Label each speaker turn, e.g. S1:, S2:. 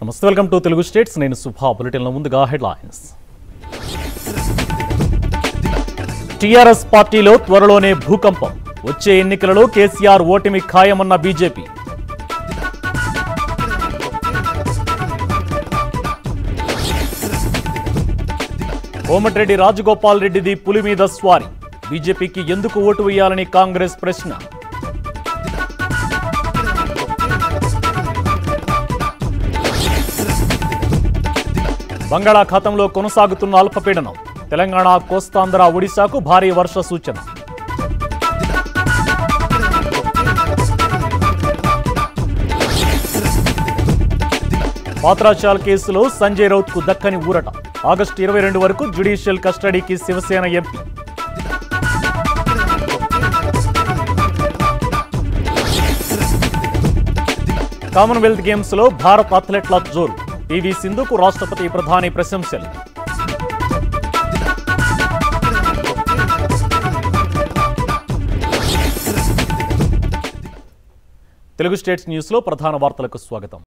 S1: నమస్తే welcome to Telugu states నేను సుభా బులెటిన్లో ముందుగా హెడ్లైన్స్ టీఆర్ఎస్ పార్టీలో త్వరలోనే భూకంపం వచ్చే ఎన్నికలలో కేసీఆర్ ఓటమి ఖాయమన్న బీజేపీ కోమటిరెడ్డి రాజగోపాల్ రెడ్డిది పులి మీద స్వారీ బీజేపీకి ఎందుకు ఓటు వేయాలని కాంగ్రెస్ ప్రశ్న బంగాళాఖాతంలో కొనసాగుతున్న అల్పపీడనం తెలంగాణ కోస్తాంధ్ర ఒడిశాకు భారీ వర్ష సూచన పాత్రాచాల్ కేసులో సంజయ్ రౌత్ కు దక్కని ఊరట ఆగస్టు ఇరవై రెండు వరకు జ్యుడిషియల్ కస్టడీకి శివసేన ఎంపీ కామన్వెల్త్ గేమ్స్ లో భారత్ అథ్లెట్ల జోరు పివి సింధుకు రాష్ట్రపతి ప్రధాని ప్రశంసలు తెలుగు స్టేట్స్ న్యూస్ లో ప్రధాన వార్తలకు స్వాగతం